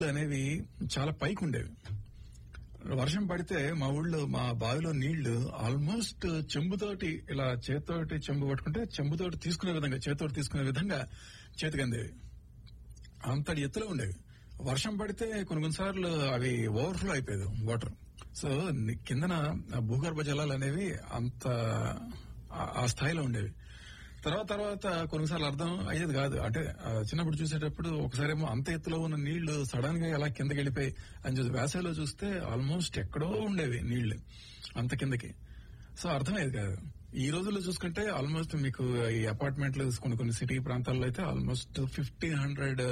అనేవి చాలా పైకి ఉండేవి వర్షం పడితే మా ఊళ్ళో మా బావిలో నీళ్లు ఆల్మోస్ట్ చెంబుతోటి ఇలా చేతితోటి చెంబు పట్టుకుంటే చెంబుతోటి తీసుకునే విధంగా చేతితోటి తీసుకునే విధంగా చేతికి అందేవి అంతటి ఎత్తులో ఉండేవి వర్షం పడితే కొన్ని కొన్నిసార్లు అవి ఓవర్ఫ్లో అయిపోయేది వాటర్ సో ని- కిందన ఆ భూగర్భ జలాలు అనేవి అంత ఆ- ఆ స్థాయిలో ఉండేవి తర్వాత తర్వాత కొన్నిసార్లు అర్థం అయ్యేది కాదు అంటే ఆ, చిన్నప్పుడు చూసేటప్పుడు ఒకసారేమో అంత ఎత్తులో ఉన్న నీళ్లు సడన్ గా ఎలా కిందకి వెళ్ళిపోయి అని చూసి వేసవిలో చూస్తే ఆల్మోస్ట్ ఎక్కడో ఉండేవి నీళ్లు అంత కిందకి సో అర్థమయ్యేది కాదు ఈ రోజుల్లో చూసుకుంటే ఆల్మోస్ట్ మీకు ఈ అపార్ట్మెంట్లు కొన్ని కొన్ని సిటీ ప్రాంతాల్లో అయితే ఆల్మోస్ట్ ఫిఫ్టీన్ హండ్రెడ్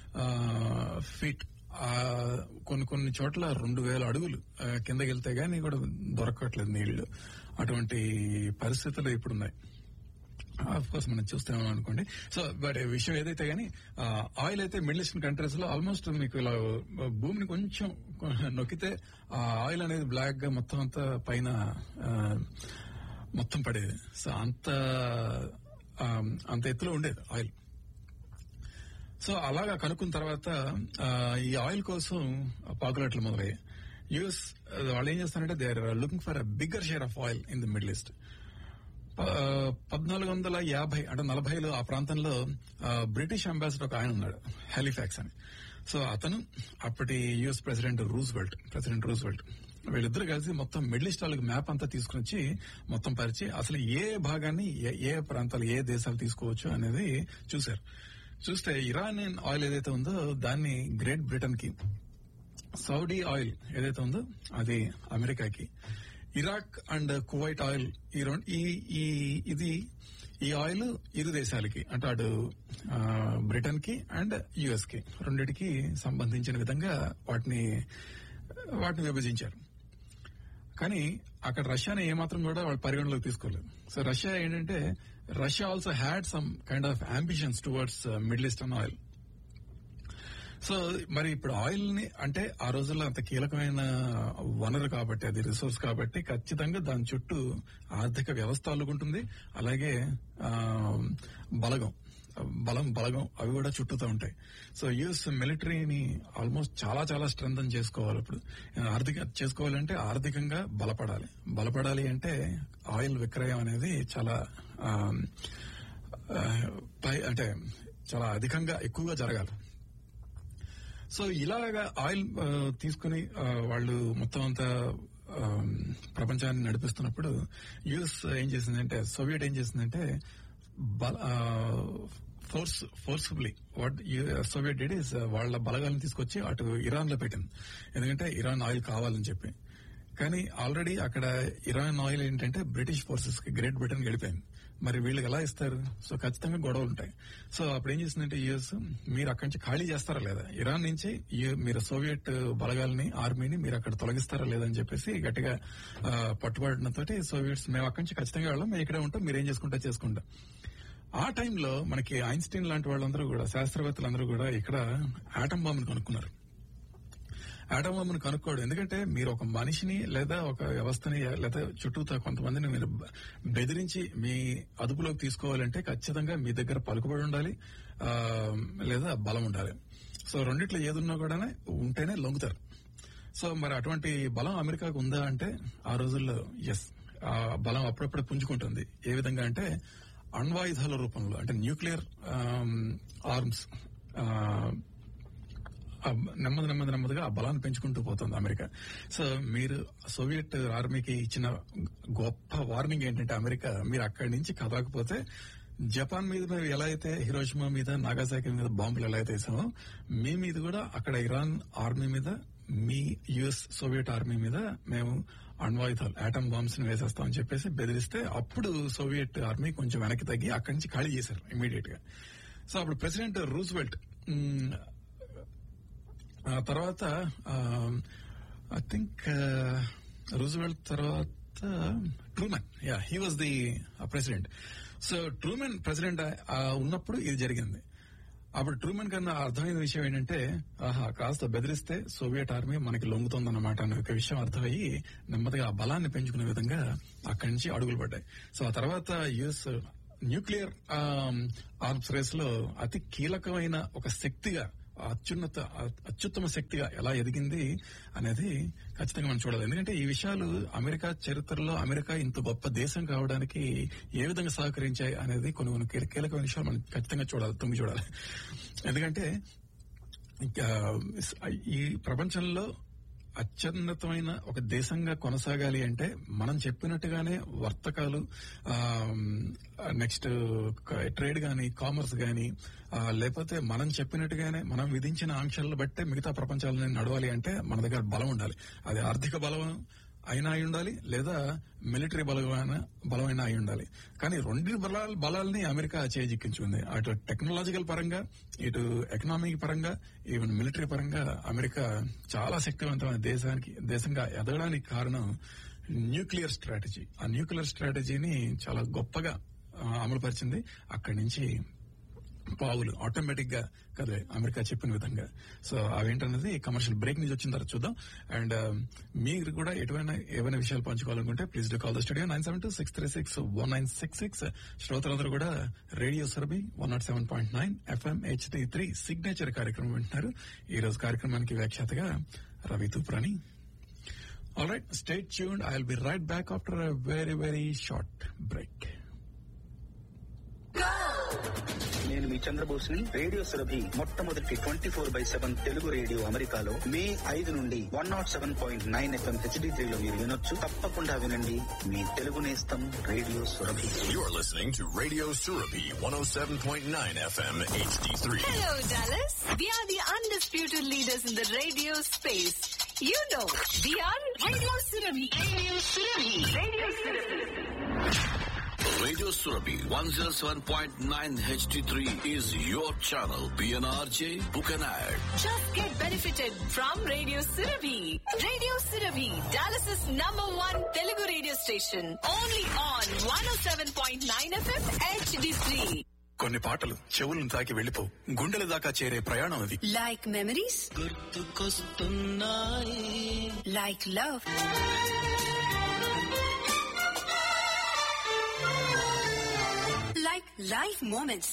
ఫీట్ కొన్ని కొన్ని చోట్ల రెండు వేల అడుగులు ఆ, కిందకి వెళ్తే గానీ కూడా దొరకట్లేదు నీళ్లు అటువంటి పరిస్థితులు ఇప్పుడున్నాయి ఆఫ్ కోర్స్ మనం చూస్తున్నాం అనుకోండి సో బట్ విషయం ఏదైతే గానీ ఆయిల్ అయితే మిడిల్ ఈస్టర్న్ కంట్రీస్ లో ఆల్మోస్ట్ మీకు ఇలా భూమిని కొంచెం నొక్కితే ఆ ఆయిల్ అనేది బ్లాక్ గా మొత్తం అంతా పైన ఆ, మొత్తం పడేది సో అంత ఆ, అంత ఎత్తులో ఉండేది ఆయిల్ సో అలాగా కనుక్కున్న తర్వాత ఆ, ఈ ఆయిల్ కోసం పాకులాట్లు మొదలయ్యాయి యూఎస్ వాళ్ళు ఏం చేస్తారంటే they are looking for a bigger share of oil in the middle east పద్నాలుగు వందల యాభై అంటే నలభైలో ఆ ప్రాంతంలో ఆ, బ్రిటిష్ అంబాసిడర్ ఒక ఆయన ఉన్నాడు హాలిఫాక్స్ అని సో అతను అప్పటి US president Roosevelt president Roosevelt వీళ్ళిద్దరు కలిసి మొత్తం మిడిల్ ఈస్ట్ వాళ్ళకి మ్యాప్ అంతా తీసుకుని వచ్చి మొత్తం పరిచి అసలు ఏ భాగాన్ని ఏ- ఏ ప్రాంతాలు ఏ దేశాలు తీసుకోవచ్చు అనేది చూశారు చూస్తే ఇరానియన్ ఆయిల్ ఏదైతే ఉందో దాన్ని గ్రేట్ బ్రిటన్ కి సౌదీ ఆయిల్ ఏదైతే ఉందో అది అమెరికాకి ఇరాక్ అండ్ కువైట్ ఆయిల్ ఈ రెండు ఈ ఈ ఇది ఈ ఆయిల్ ఇరు దేశాలకి అంటే అటు ఆ, బ్రిటన్ కి అండ్ యుఎస్ కి రెండిటికి సంబంధించిన విధంగా వాటిని వాటిని విభజించారు కానీ అక్కడ రష్యాని ఏమాత్రం కూడా వాళ్ళు పరిగణలోకి తీసుకోలేదు సో రష్యా ఏంటంటే Russia also had some kind of ambitions towards middle eastern oil so మరి ఇప్పుడు ఆయిల్ ని అంటే ఆ రోజుల్లో అంత కీలకమైన వనరు కాబట్టి అది రిసోర్స్ కాబట్టి ఖచ్చితంగా దాని చుట్టూ ఆర్థిక వ్యవస్థ అల్లుకుంటుంది అలాగే ఆ, బలగం బలం బలగం అవి కూడా చుట్టూతో ఉంటాయి సో యుఎస్ మిలిటరీని ఆల్మోస్ట్ చాలా చాలా స్ట్రెంగ్ చేసుకోవాలి ఇప్పుడు ఆర్థిక చేసుకోవాలంటే ఆర్థికంగా బలపడాలి బలపడాలి అంటే ఆయిల్ విక్రయం అనేది చాలా ఆ, ఆ, పై- అంటే చాలా అధికంగా ఎక్కువగా జరగాలి సో ఇలాగా ఆయిల్ ఆ, తీసుకుని ఆ, వాళ్ళు మొత్తం అంతా ఆ, ప్రపంచాన్ని నడిపిస్తున్నప్పుడు యుఎస్ ఏం చేసిందంటే సోవియట్ ఏం చేసిందంటే force forcefully what Soviet did is వాళ్ళ బలగాలను తీసుకొచ్చి అటు ఇరాన్ లో పెట్టింది ఎందుకంటే ఇరాన్ ఆయిల్ కావాలని చెప్పి కానీ ఆల్రెడీ అక్కడ ఇరాన్ ఆయిల్ ఏంటంటే బ్రిటిష్ ఫోర్సెస్ కి గ్రేట్ బ్రిటన్ గడిపోయింది మరి వీళ్ళకి ఎలా ఇస్తారు సో ఖచ్చితంగా గొడవలు ఉంటాయి సో అప్పుడు ఏం చేసిందంటే యుఎస్ మీరు అక్కడి నుంచి ఖాళీ చేస్తారా లేదా ఇరాన్ నుంచి యు- మీరు సోవియట్ బలగాల్ని ఆర్మీని మీరు అక్కడ తొలగిస్తారా లేదా అని చెప్పేసి గట్టిగా ఆ, పట్టుబడినతో సోవియట్స్ మేము అక్కడి నుంచి ఖచ్చితంగా వెళ్ళాం మేము ఇక్కడే ఉంటాం మీరు ఏం చేసుకుంటా చేసుకుంటాం ఆ టైంలో మనకి ఐన్స్టీన్ లాంటి వాళ్ళందరూ కూడా శాస్త్రవేత్తలందరూ కూడా ఇక్కడ ఆటం బాంబుని కనుక్కున్నారు ఆటం బాంబుని కనుక్కోడు ఎందుకంటే మీరు ఒక మనిషిని లేదా ఒక వ్యవస్థని లేదా చుట్టూతో కొంతమందిని మీరు బ- బెదిరించి మీ అదుపులోకి తీసుకోవాలంటే ఖచ్చితంగా మీ దగ్గర పలుకుబడి ఉండాలి ఆ, లేదా బలం ఉండాలి సో రెండిట్లో ఏదున్నా కూడా ఉంటేనే లొంగుతారు సో మరి అటువంటి బలం అమెరికాకు ఉందా అంటే ఆ రోజుల్లో ఎస్ ఆ బలం అప్పుడప్పుడు పుంజుకుంటుంది ఏ విధంగా అంటే అణ్వాయుధాల రూపంలో అంటే న్యూక్లియర్ ఆర్మ్స్ నెమ్మది నెమ్మది నెమ్మదిగా ఆ బలాన్ని పెంచుకుంటూ పోతుంది అమెరికా సో మీరు సోవియట్ ఆర్మీకి ఇచ్చిన గొప్ప వార్నింగ్ ఏంటంటే అమెరికా మీరు అక్కడి నుంచి కదలకపోతే జపాన్ మీద మేము ఎలా అయితే హిరోషిమా మీద నాగాసాకి మీద బాంబులు ఎలా అయితే వేసామో మీ మీద కూడా అక్కడ ఇరాన్ ఆర్మీ మీద మీ యుఎస్ సోవియట్ ఆర్మీ మీద మేము అణ్వాయుధాలు ఆటం బాంబ్స్ ని వేసేస్తామని చెప్పేసి బెదిరిస్తే అప్పుడు సోవియట్ ఆర్మీ కొంచెం వెనక్కి తగ్గి అక్కడి నుంచి ఖాళీ చేశారు ఇమీడియట్ గా సో అప్పుడు ప్రెసిడెంట్ రూజ్వెల్ట్ మ్, ఆ తర్వాత ఐ థింక్ రూజ్వెల్ట్ తర్వాత Truman yeah he was the president so Truman president ఉన్నప్పుడు ఇది జరిగింది అప్పుడు ట్రూమెన్ కన్నా అర్థమైన విషయం ఏంటంటే ఆహా కాస్త బెదిరిస్తే సోవియట్ ఆర్మీ మనకి లొంగుతోందన్నమాట అనే ఒక విషయం అర్థమయ్యి నెమ్మదిగా ఆ బలాన్ని పెంచుకునే విధంగా అక్కడి నుంచి అడుగులు పడ్డాయి సో ఆ తర్వాత యుఎస్ న్యూక్లియర్ ఆర్మ్స్ రేస్ లో అతి కీలకమైన ఒక శక్తిగా అత్యున్నత అత్యుత్తమ శక్తిగా ఎలా ఎదిగింది అనేది ఖచ్చితంగా మనం చూడాలి ఎందుకంటే ఈ విషయాలు అమెరికా చరిత్రలో అమెరికా ఇంత గొప్ప దేశం కావడానికి ఏ విధంగా సహకరించాయి అనేది కొన్ని కొన్ని కీలక- కీలకమైన విషయాలు మనం ఖచ్చితంగా చూడాలి తుమ్మి చూడాలి ఎందుకంటే ఇంకా ఈ ప్రపంచంలో అత్యున్నతమైన ఒక దేశంగా కొనసాగాలి అంటే మనం చెప్పినట్టుగానే వర్తకాలు నెక్స్ట్ ట్రేడ్ గాని కామర్స్ గాని ఆ, లేకపోతే మనం చెప్పినట్టుగానే మనం విధించిన ఆంక్షలను బట్టే మిగతా ప్రపంచాలని నడవాలి అంటే మన దగ్గర బలం ఉండాలి అది ఆర్థిక బలం అయినా అయి ఉండాలి లేదా మిలిటరీ బలమైన బలమైన అయి ఉండాలి కానీ రెండు బలాల బలాల్ని అమెరికా చేజిక్కించుకుంది అటు టెక్నాలజికల్ పరంగా ఇటు ఎకనామిక్ పరంగా ఈవెన్ మిలిటరీ పరంగా అమెరికా చాలా శక్తివంతమైన దేశానికి దేశంగా ఎదగడానికి కారణం న్యూక్లియర్ స్ట్రాటజీ ఆ న్యూక్లియర్ స్ట్రాటజీని చాలా గొప్పగా ఆ, అమలుపరిచింది అక్కడి నుంచి పావులు ఆటోమేటిక్ గా కదా అమెరికా చెప్పిన విధంగా సో అవేంటన్నది కమర్షియల్ బ్రేక్ నుంచి వచ్చిన తర్వాత చూద్దాం అండ్ మీరు కూడా ఎటువైనా ఏవైనా విషయాలు పంచుకోవాలనుకుంటే please do call the studio nine seven two six three six one nine six six శ్రోతలందరూ కూడా radio Surabhi one not seven point nine FM HD three signature కార్యక్రమం వింటున్నారు ఈ రోజు కార్యక్రమానికి వ్యాఖ్యాతగా Ravi Tuprani all right stay tuned I will be right back after a very very short break నేను మీ చంద్రబోస్ని రేడియో సురభి మొట్టమొదటి twenty four by seven Telugu radio అమెరికాలో మే ఐదు నుండి one not seven point nine FM HD త్రీలో మీరు వినొచ్చు తప్పకుండా వినండి మీ తెలుగు నేస్తం radio Surabhi You're listening to Radio Surabi 107.9 FM HD3. Hello, Dallas. We are the undisputed leaders in the radio space. You know, we are Radio Surabhi. Radio Surabhi. Radio Surabhi. Radio Surabi 107.9 HD3 is your channel. PNRJ, book an ad. Just get benefited from Radio Surabhi. Radio Surabhi, Dallas's number one Telugu radio station. Only on 107.9 FM HD3. కొన్ని పాటలు చెవులను తాకి వెళ్ళిపో గుండెల దాకా చేరే ప్రయాణం అది Like memories? Like love? Like life moments.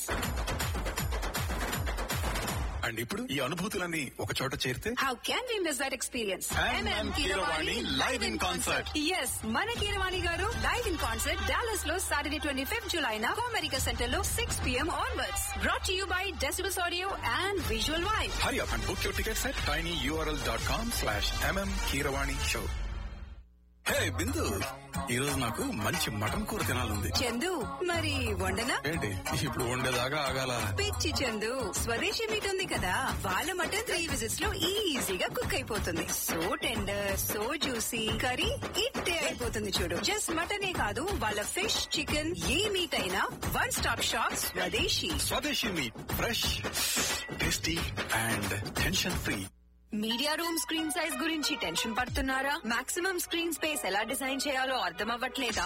And ఇప్పుడు ఈ అనుభూతులన్నీ ఒక చోట చేరితే How can we miss that experience? MM Keeravani live in concert. Yes, మన Keeravani garu live in concert Dallas లో సాటర్డే ట్వంటీ ఫిఫ్త్ జులై నా అమెరికా సెంటర్ లో six PM onwards brought you by decibels audio and visual wife hurry up and book your tickets at tiny URL dot com slash MM Keeravani show hey Bindu ఈ రోజు నాకు మంచి mutton కూర తినాలంది చందు మరి వండనా ఏంటి ఇప్పుడు వండేదాకా ఆగాల పిచ్చి చందు స్వదేశీ మీట్ ఉంది కదా వాళ్ళ మటన్ త్రీ విజిట్స్ లో ఈజీగా కుక్ అయిపోతుంది so tender so juicy curry ఇట్టే అయిపోతుంది చూడు జస్ట్ మటనే కాదు వాళ్ళ ఫిష్ చికెన్ ఏ మీట్ అయినా one stop shop Swadeshi Swadeshi meat fresh tasty and tension free media room screen size గురించి టెన్షన్ పడుతున్నారా మాక్సిమం స్క్రీన్ స్పేస్ ఎలా డిజైన్ చేయాలో అర్థం అవ్వట్లేదా